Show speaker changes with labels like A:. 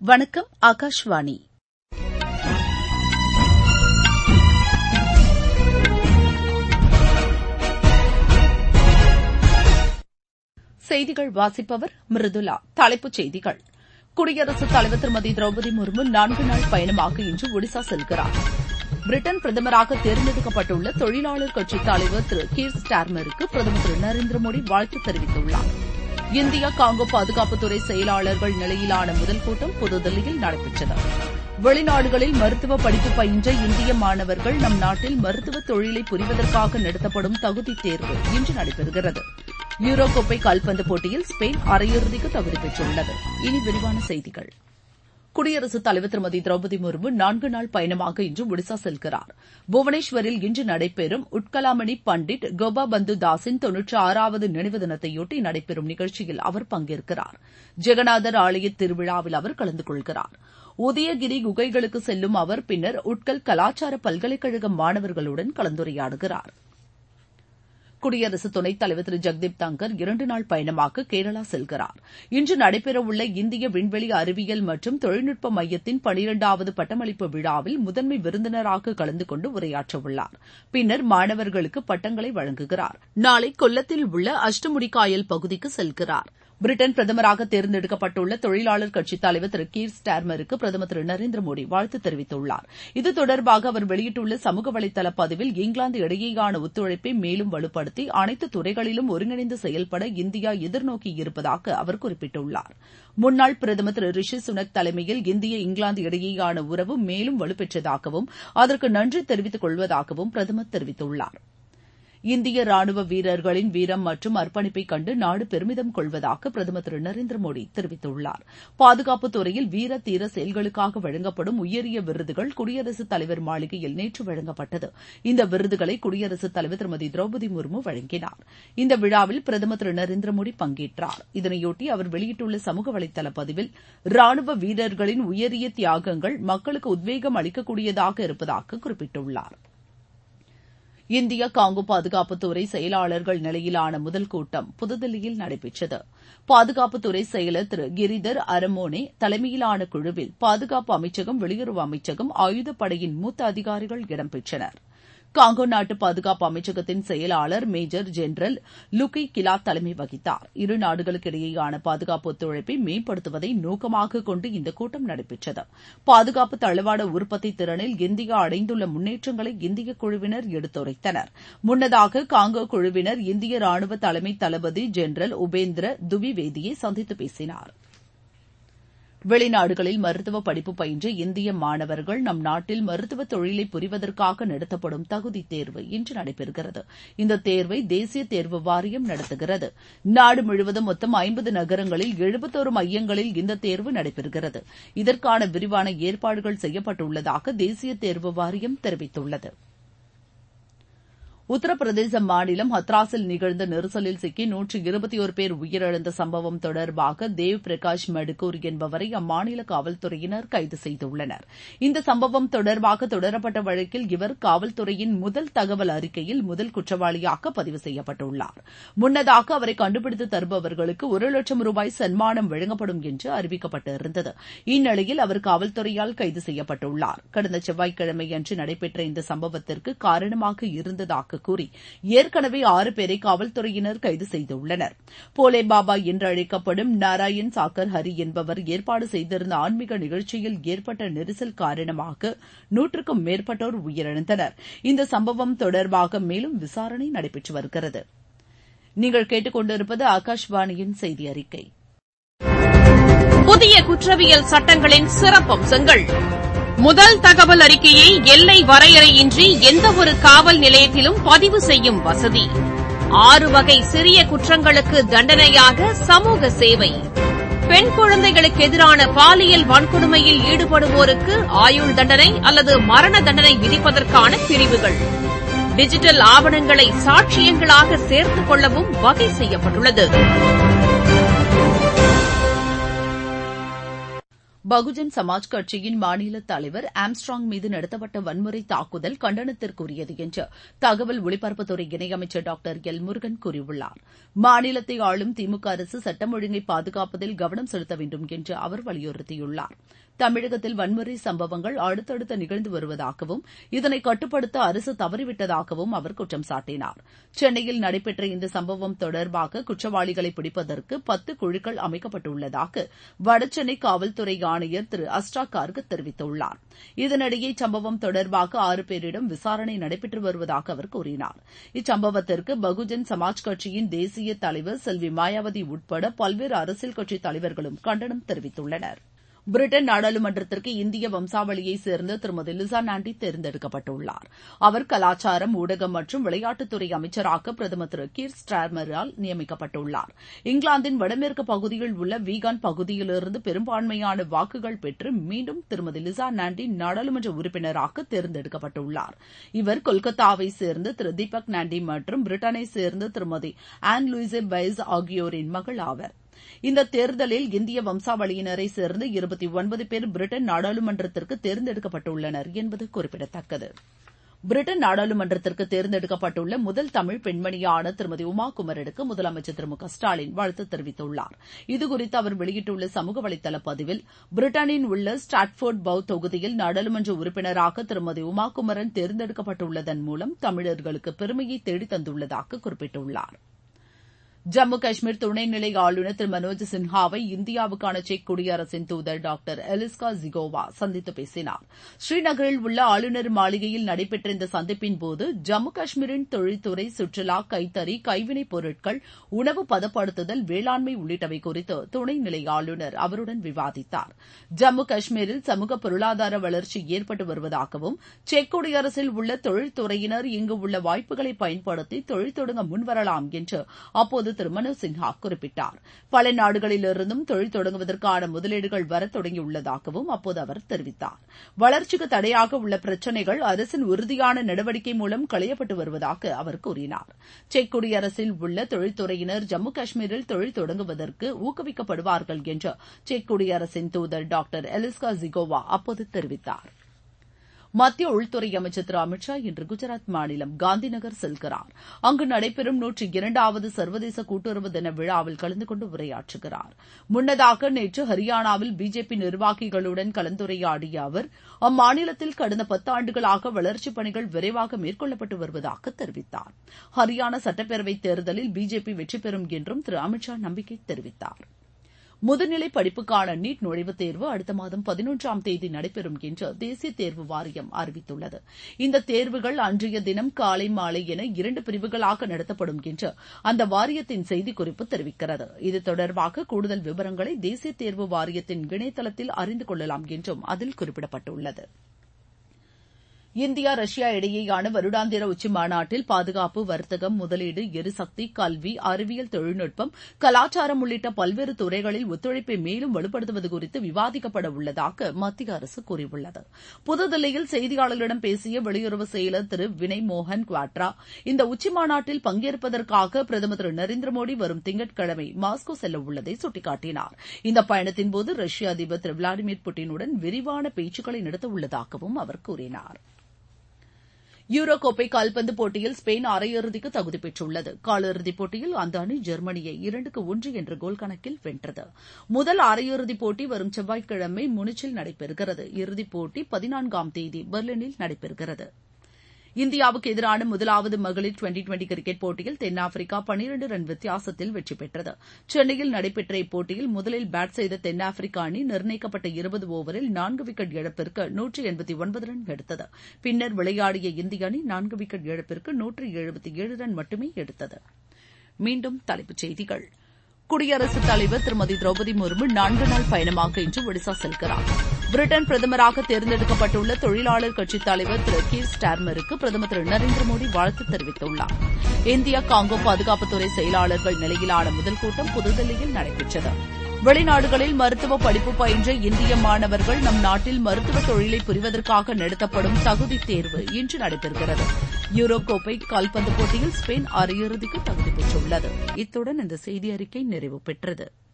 A: வணக்கம் ஆகாஷ்வாணி செய்திகள் வாசிப்பவர் மிருதுலா தலைப்புச் செய்திகள் குடியரசுத் தலைவர் திருமதி திரௌபதி முர்மு நான்கு நாள் பயணமாக இன்று ஒடிசா செல்கிறார் பிரிட்டன் பிரதமராக தேர்ந்தெடுக்கப்பட்டுள்ள தொழிலாளர் கட்சித் தலைவர் திரு கீர் ஸ்டார்மருக்கு பிரதமர் திரு நரேந்திர மோடி வாழ்த்து தெரிவித்துள்ளார் இந்தியா காங்கோ பாதுகாப்புத்துறை செயலாளர்கள் நிலையிலான முதல் கூட்டம் புதுதில்லியில் நடைபெற்றது வெளிநாடுகளில் மருத்துவ படிப்பு பயின்ற இந்திய மாணவர்கள் நம் நாட்டில் மருத்துவ தொழிலை புரிவதற்காக நடத்தப்படும் தகுதித் தேர்வு இன்று நடைபெறுகிறது யூரோ கோப்பை கால்பந்து போட்டியில் ஸ்பெயின் அரையிறுதிக்கு தகுதி பெற்றுள்ளது இனி விரிவான செய்திகள் குடியரசுத் தலைவர் திருமதி திரௌபதி முர்மு நான்கு நாள் பயணமாக இன்று ஒடிசா செல்கிறார் புவனேஸ்வரில் இன்று நடைபெறும் உட்கலாமணி பண்டிட் கோபாபந்து தாஸின் தொன்னூற்றி ஆறாவது நினைவு தினத்தையொட்டி நடைபெறும் நிகழ்ச்சியில் அவர் பங்கேற்கிறார் ஜெகநாதர் ஆலய திருவிழாவில் அவர் கலந்து கொள்கிறார் உதயகிரி குகைகளுக்கு செல்லும் அவர் பின்னர் உட்கல் கலாச்சார பல்கலைக்கழக மாணவர்களுடன் கலந்துரையாடுகிறார் குடியரசு துணைத் தலைவர் திரு ஜெக்தீப் தங்கர் இரண்டு நாள் பயணமாக கேரளா செல்கிறார் இன்று நடைபெறவுள்ள இந்திய விண்வெளி அறிவியல் மற்றும் தொழில்நுட்ப மையத்தின் பனிரெண்டாவது பட்டமளிப்பு விழாவில் முதன்மை விருந்தினராக கலந்து கொண்டு உரையாற்றவுள்ளார் பின்னர் மாணவர்களுக்கு பட்டங்களை வழங்குகிறார் நாளை கொல்லத்தில் உள்ள அஷ்டமுடிக்காயல் பகுதிக்கு செல்கிறார் பிரிட்டன் பிரதமராக தேர்ந்தெடுக்கப்பட்டுள்ள தொழிலாளர் கட்சித் தலைவர் திரு கீர் ஸ்டார்மருக்கு பிரதமர் திரு நரேந்திர மோடி வாழ்த்து தெரிவித்துள்ளார் இது தொடர்பாக அவர் வெளியிட்டுள்ள சமூக வலைதள பதிவில் இங்கிலாந்து இடையேயான ஒத்துழைப்பை மேலும் வலுப்படுத்தி அனைத்து துறைகளிலும் ஒருங்கிணைந்து செயல்பட இந்தியா எதிர்நோக்கியிருப்பதாக அவர் குறிப்பிட்டுள்ளார் முன்னாள் பிரதமர் திரு ரிஷி சுனக் தலைமையில் இந்திய இங்கிலாந்து இடையேயான உறவு மேலும் வலுப்பெற்றதாகவும் அதற்கு நன்றி தெரிவித்துக் கொள்வதாகவும் பிரதமர் தெரிவித்துள்ளார் இந்திய ராணுவ வீரர்களின் வீரம் மற்றும் அர்ப்பணிப்பை கண்டு நாடு பெருமிதம் கொள்வதாக பிரதமர் திரு நரேந்திர மோடி தெரிவித்துள்ளார் பாதுகாப்புத் துறையில் வீர தீர செயல்களுக்காக வழங்கப்படும் உயரிய விருதுகள் குடியரசுத் தலைவர் மாளிகையில் நேற்று வழங்கப்பட்டது இந்த விருதுகளை குடியரசுத் தலைவர் திருமதி திரௌபதி முர்மு வழங்கினார் இந்த விழாவில் பிரதமர் திரு நரேந்திர மோடி பங்கேற்றார் இதனையொட்டி அவர் வெளியிட்டுள்ள சமூக வலைதள பதிவில் ராணுவ வீரர்களின் உயரிய தியாகங்கள் மக்களுக்கு உத்வேகம் அளிக்கக்கூடியதாக இருப்பதாக குறிப்பிட்டுள்ளார் இந்தியா காங்கோ பாதுகாப்புத்துறை செயலாளர்கள் நிலையிலான முதல் கூட்டம் புதுதில்லியில் நடைபெற்றது பாதுகாப்புத்துறை செயலர் திரு கிரிதர் அரமோனே தலைமையிலான குழுவில் பாதுகாப்பு அமைச்சகம் வெளியுறவு அமைச்சகம் ஆயுதப்படையின் மூத்த அதிகாரிகள் இடம்பெற்றனர் காங்கோ நாட்டு பாதுகாப்பு அமைச்சகத்தின் செயலாளர் மேஜர் ஜெனரல் லுகி கிலாத் தலைமை வகித்தார் இரு நாடுகளுக்கு இடையேயான பாதுகாப்பு ஒத்துழைப்பை மேம்படுத்துவதை நோக்கமாக கொண்டு இந்த கூட்டம் நடைபெற்றது பாதுகாப்பு தளவாட உற்பத்தி திறனில் இந்தியா அடைந்துள்ள முன்னேற்றங்களை இந்திய குழுவினர் எடுத்துரைத்தனர் முன்னதாக காங்கோ குழுவினர் இந்திய ராணுவ தலைமை தளபதி ஜெனரல் உபேந்திர துவிவேதியை சந்தித்து பேசினார் வெளிநாடுகளில் மருத்துவ படிப்பு பயின்ற இந்திய மாணவர்கள் நம் நாட்டில் மருத்துவ தொழிலை புரிவதற்காக நடத்தப்படும் தகுதி தேர்வு இன்று நடைபெறுகிறது இந்த தேர்வை தேசிய தேர்வு வாரியம் நடத்துகிறது நாடு முழுவதும் மொத்தம் ஐம்பது நகரங்களில் எழுபத்தோரு மையங்களில் இந்த தேர்வு நடைபெறுகிறது இதற்கான விரிவான ஏற்பாடுகள் செய்யப்பட்டுள்ளதாக தேசிய தேர்வு வாரியம் தெரிவித்துள்ளது உத்தரப்பிரதேச மாநிலம் ஹத்ராஸில் நிகழ்ந்த நெரிசலில் சிக்கி நூற்று இருபத்தி ஒரு பேர் உயிரிழந்த சம்பவம் தொடர்பாக தேவ் பிரகாஷ் மடுக்கூர் என்பவரை அம்மாநில காவல்துறையினர் கைது செய்துள்ளனர் இந்த சம்பவம் தொடர்பாக தொடரப்பட்ட வழக்கில் இவர் காவல்துறையின் முதல் தகவல் அறிக்கையில் முதல் குற்றவாளியாக பதிவு செய்யப்பட்டுள்ளார் முன்னதாக அவரை கண்டுபிடித்து தருபவர்களுக்கு ஒரு லட்சம் ரூபாய் சன்மானம் வழங்கப்படும் என்று அறிவிக்கப்பட்டிருந்தது இந்நிலையில் அவர் காவல்துறையால் கைது செய்யப்பட்டுள்ளார் கடந்த செவ்வாய்க்கிழமை அன்று நடைபெற்ற இந்த சம்பவத்திற்கு காரணமாக இருந்ததாக கூறி ஏற்கனவே ஆறு பேரை காவல்துறையினர் கைது செய்துள்ளனர் போலே பாபா என்று அழைக்கப்படும் நாராயண் சாக்கர் ஹரி என்பவர் ஏற்பாடு செய்திருந்த ஆன்மீக நிகழ்ச்சியில் ஏற்பட்ட நெரிசல் காரணமாக நூற்றுக்கும் மேற்பட்டோர் உயிரிழந்தனர் இந்த சம்பவம் தொடர்பாக மேலும் விசாரணை நடைபெற்று வருகிறது நீங்கள் கேட்டுக்கொண்டிருப்பது ஆகாஷ்வாணியின் செய்தி அறிக்கை
B: புதிய குற்றவியல் சட்டங்களின் சிறப்பம்சங்கள் முதல் தகவல் அறிக்கையை எல்லை வரையறையின்றி எந்தவொரு காவல் நிலையத்திலும் பதிவு செய்யும் வசதி ஆறு வகை சிறிய குற்றங்களுக்கு தண்டனையாக சமூக சேவை பெண் குழந்தைகளுக்கு எதிரான பாலியல் வன்கொடுமையில் ஈடுபடுவோருக்கு ஆயுள் தண்டனை அல்லது மரண தண்டனை விதிப்பதற்கான பிரிவுகள் டிஜிட்டல் ஆவணங்களை சாட்சியங்களாக சேர்த்துக் கொள்ளவும் வகை செய்யப்பட்டுள்ளது
A: பகுஜன் சமாஜ் கட்சியின் மாநில தலைவர் ஆம்ஸ்ட்ராங் மீது நடத்தப்பட்ட வன்முறை தாக்குதல் கண்டனத்திற்குரியது என்று தகவல் ஒலிபரப்புத்துறை இணையமைச்சர் டாக்டர் எல் முருகன் கூறியுள்ளார் மாநிலத்தை ஆளும் திமுக அரசு சட்டம் ஒழுங்கை பாதுகாப்பதில் கவனம் செலுத்த வேண்டும் என்று அவர் வலியுறுத்தியுள்ளார் தமிழகத்தில் வன்முறை சம்பவங்கள் அடுத்தடுத்து நிகழ்ந்து வருவதாகவும் இதனை கட்டுப்படுத்த அரசு தவறிவிட்டதாகவும் அவர் குற்றம் சாட்டினார் சென்னையில் நடைபெற்ற இந்த சம்பவம் தொடர்பாக குற்றவாளிகளை பிடிப்பதற்கு பத்து குழுக்கள் அமைக்கப்பட்டுள்ளதாக வடசென்னை காவல்துறை ஆணையர் திரு அஸ்ரா கார்க் தெரிவித்துள்ளார் இதனிடையே இச்சம்பவம் தொடர்பாக ஆறு பேரிடம் விசாரணை நடைபெற்று வருவதாக அவர் கூறினார் இச்சம்பவத்திற்கு பகுஜன் சமாஜ் கட்சியின் தேசிய தலைவர் செல்வி மாயாவதி உட்பட பல்வேறு அரசியல் கட்சி தலைவர்களும் கண்டனம் தெரிவித்துள்ளனர் பிரிட்டன் நாடாளுமன்றத்திற்கு இந்திய வம்சாவளியைச் சேர்ந்த திருமதி லிசா நாண்டி தேர்ந்தெடுக்கப்பட்டுள்ளார் அவர் கலாச்சாரம் ஊடகம் மற்றும் விளையாட்டுத்துறை அமைச்சராக பிரதமர் திரு கீர் ஸ்டார்மரால் நியமிக்கப்பட்டுள்ளார் இங்கிலாந்தின் வடமேற்கு பகுதியில் உள்ள வீகான் பகுதியிலிருந்து பெரும்பான்மையான வாக்குகள் பெற்று மீண்டும் திருமதி லிசா நாண்டி நாடாளுமன்ற உறுப்பினராக தேர்ந்தெடுக்கப்பட்டுள்ளார் இவர் கொல்கத்தாவை சேர்ந்த திரு தீபக் நாண்டி மற்றும் பிரிட்டனை சேர்ந்த திருமதி ஆன் லூயிசே பைஸ் ஆகியோரின் மகள் ஆவர் இந்த தேர்தலில் இந்திய வம்சாவளியினரை சேர்ந்த இருபத்தி ஒன்பது பேர் பிரிட்டன் நாடாளுமன்றத்திற்கு தேர்ந்தெடுக்கப்பட்டுள்ளனர் என்பது குறிப்பிடத்தக்கது பிரிட்டன் நாடாளுமன்றத்திற்கு தேர்ந்தெடுக்கப்பட்டுள்ள முதல் தமிழ் பெண்மணியான திருமதி உமா குமரனுக்கு முதலமைச்சர் திரு மு க ஸ்டாலின் வாழ்த்து தெரிவித்துள்ளார் இதுகுறித்து அவர் வெளியிட்டுள்ள சமூக வலைதள பதிவில் பிரிட்டனில் உள்ள ஸ்டாட்போர்ட் பவுத் தொகுதியில் நாடாளுமன்ற உறுப்பினராக திருமதி உமா குமரன் தேர்ந்தெடுக்கப்பட்டுள்ளதன் மூலம் தமிழர்களுக்கு பெருமையை தேடித்தந்துள்ளதாக குறிப்பிட்டுள்ளாா் ஜம்மு காஷ்மீர் துணைநிலை ஆளுநர் திரு மனோஜ் சின்ஹாவை இந்தியாவுக்கான செக் குடியரசின் தூதர் டாக்டர் எலிஸ்கா ஜிகோவா சந்தித்து பேசினார் ஸ்ரீநகரில் உள்ள ஆளுநர் மாளிகையில் நடைபெற்ற இந்த சந்திப்பின்போது ஜம்மு காஷ்மீரின் தொழில்துறை சுற்றுலா கைத்தறி கைவினைப் பொருட்கள் உணவு பதப்படுத்துதல் வேளாண்மை உள்ளிட்டவை குறித்து துணைநிலை ஆளுநர் அவருடன் விவாதித்தார் ஜம்மு காஷ்மீரில் சமூக பொருளாதார வளர்ச்சி ஏற்பட்டு வருவதாகவும் செக் குடியரசில் உள்ள தொழில்துறையினர் இங்கு உள்ள வாய்ப்புகளை பயன்படுத்தி தொழில் தொடங்க முன்வரலாம் என்று அப்போது திரு மனோஜ் சின்ஹா குறிப்பிட்டார் பல நாடுகளிலிருந்தும் தொழில் தொடங்குவதற்கான முதலீடுகள் வரத் தொடங்கியுள்ளதாகவும் அப்போது அவர் தெரிவித்தார் வளர்ச்சிக்கு தடையாக உள்ள பிரச்சினைகள் அரசின் உறுதியான நடவடிக்கை மூலம் களையப்பட்டு வருவதாக அவர் கூறினார் செக் குடியரசில் உள்ள தொழில்துறையினர் ஜம்மு காஷ்மீரில் தொழில் தொடங்குவதற்கு ஊக்குவிக்கப்படுவார்கள் என்று செக் குடியரசின் தூதர் டாக்டர் எலிஸ்கா ஜிகோவா அப்போது தெரிவித்தார் மத்திய உள்துறை அமைச்சர் திரு அமித் ஷா இன்று குஜராத் மாநிலம் காந்திநகர் செல்கிறார் அங்கு நடைபெறும் நூற்றி இரண்டாவது சர்வதேச கூட்டுறவு தின விழாவில் கலந்து கொண்டு உரையாற்றுகிறார் முன்னதாக நேற்று ஹரியானாவில் பிஜேபி நிர்வாகிகளுடன் கலந்துரையாடிய அவர் அம்மாநிலத்தில் கடந்த பத்தாண்டுகளாக வளர்ச்சிப் பணிகள் விரைவாக மேற்கொள்ளப்பட்டு வருவதாக தெரிவித்தார் ஹரியானா சட்டப்பேரவைத் தேர்தலில் பிஜேபி வெற்றி பெறும் என்றும் திரு அமித் ஷா நம்பிக்கை தெரிவித்தாா் முதுநிலை படிப்புக்கான நீட் நுழைவுத் தேர்வு அடுத்த மாதம் பதினொன்றாம் தேதி நடைபெறும் என்று தேசிய தேர்வு வாரியம் அறிவித்துள்ளது இந்த தேர்வுகள் அன்றைய தினம் காலை மாலை என இரண்டு பிரிவுகளாக நடத்தப்படும் என்று அந்த வாரியத்தின் செய்திக்குறிப்பு தெரிவிக்கிறது இது தொடர்பாக கூடுதல் விவரங்களை தேசிய தேர்வு வாரியத்தின் இணையதளத்தில் அறிந்து கொள்ளலாம் என்றும் அதில் குறிப்பிடப்பட்டுள்ளது இந்தியா ரஷ்யா இடையேயான வருடாந்திர உச்சி மாநாட்டில் பாதுகாப்பு வர்த்தகம் முதலீடு எரிசக்தி கல்வி அறிவியல் தொழில்நுட்பம் கலாச்சாரம் உள்ளிட்ட பல்வேறு துறைகளில் ஒத்துழைப்பை மேலும் வலுப்படுத்துவது குறித்து விவாதிக்கப்பட உள்ளதாக மத்திய அரசு கூறியுள்ளது புதுதில்லியில் செய்தியாளர்களிடம் பேசிய வெளியுறவு செயலர் திரு வினய் மோகன் குவாட்ரா இந்த உச்சி மாநாட்டில் பங்கேற்பதற்காக பிரதமர் திரு நரேந்திர மோடி வரும் திங்கட்கிழமை மாஸ்கோ செல்ல உள்ளதை சுட்டிக்காட்டினார் இந்த பயணத்தின்போது ரஷ்ய அதிபர் திரு விளாடிமிர் புட்டினுடன் விரிவான பேச்சுக்களை நடத்த உள்ளதாகவும் அவர் கூறினார் யூரோ கோப்பை கால்பந்து போட்டியில் ஸ்பெயின் அரையிறுதிக்கு தகுதி பெற்றுள்ளது காலிறுதிப் போட்டியில் அந்த அணி ஜெர்மனியை இரண்டுக்கு ஒன்று என்ற கோல் கணக்கில் வென்றது முதல் அரையிறுதிப் போட்டி வரும் செவ்வாய்க்கிழமை முனிச்சில் நடைபெறுகிறது இறுதிப் போட்டி பதினான்காம் தேதி பெர்லினில் நடைபெறுகிறது இந்தியாவுக்கு எதிரான முதலாவது மகளிர் டுவெண்டி டுவெண்டி கிரிக்கெட் போட்டியில் தென்னாப்பிரிக்கா பனிரண்டு ரன் வித்தியாசத்தில் வெற்றி பெற்றது சென்னையில் நடைபெற்ற இப்போட்டியில் முதலில் பேட் செய்த தென்னாப்பிரிக்க அணி நிர்ணயிக்கப்பட்ட இருபது ஓவரில் நான்கு விக்கெட் இழப்பிற்கு நூற்றி எண்பத்தி ஒன்பது ரன் எடுத்தது பின்னர் விளையாடிய இந்திய அணி நான்கு விக்கெட் இழப்பிற்கு நூற்றி எழுபத்தி ஏழு ரன் மட்டுமே எடுத்தது மீண்டும் தலைப்புச் செய்திகள் குடியரசுத் தலைவர் திருமதி திரௌபதி முர்மு நான்கு நாள் பயணமாக இன்று ஒடிசா செல்கிறார் பிரிட்டன் பிரதமராக தேர்ந்தெடுக்கப்பட்டுள்ள தொழிலாளர் கட்சித் தலைவர் திரு கீர் ஸ்டார்மருக்கு பிரதமர் திரு நரேந்திர மோடி வாழ்த்து தெரிவித்துள்ளார் இந்தியா காங்கோ பாதுகாப்புத்துறை செயலாளர்கள் நிலையிலான முதல் கூட்டம் புதுதில்லியில் நடைபெற்றது வெளிநாடுகளில் மருத்துவ படிப்பு பயின்ற இந்திய மாணவர்கள் நம் நாட்டில் மருத்துவ தொழிலை புரிவதற்காக நடத்தப்படும் தகுதி தேர்வு இன்று நடைபெறுகிறது யூரோ கோப்பை கால்பந்து போட்டியில் ஸ்பெயின் அரையிறுதிக்கு தகுதி பெற்றுள்ளது இத்துடன் இந்த செய்தி அறிக்கை நிறைவு பெற்றது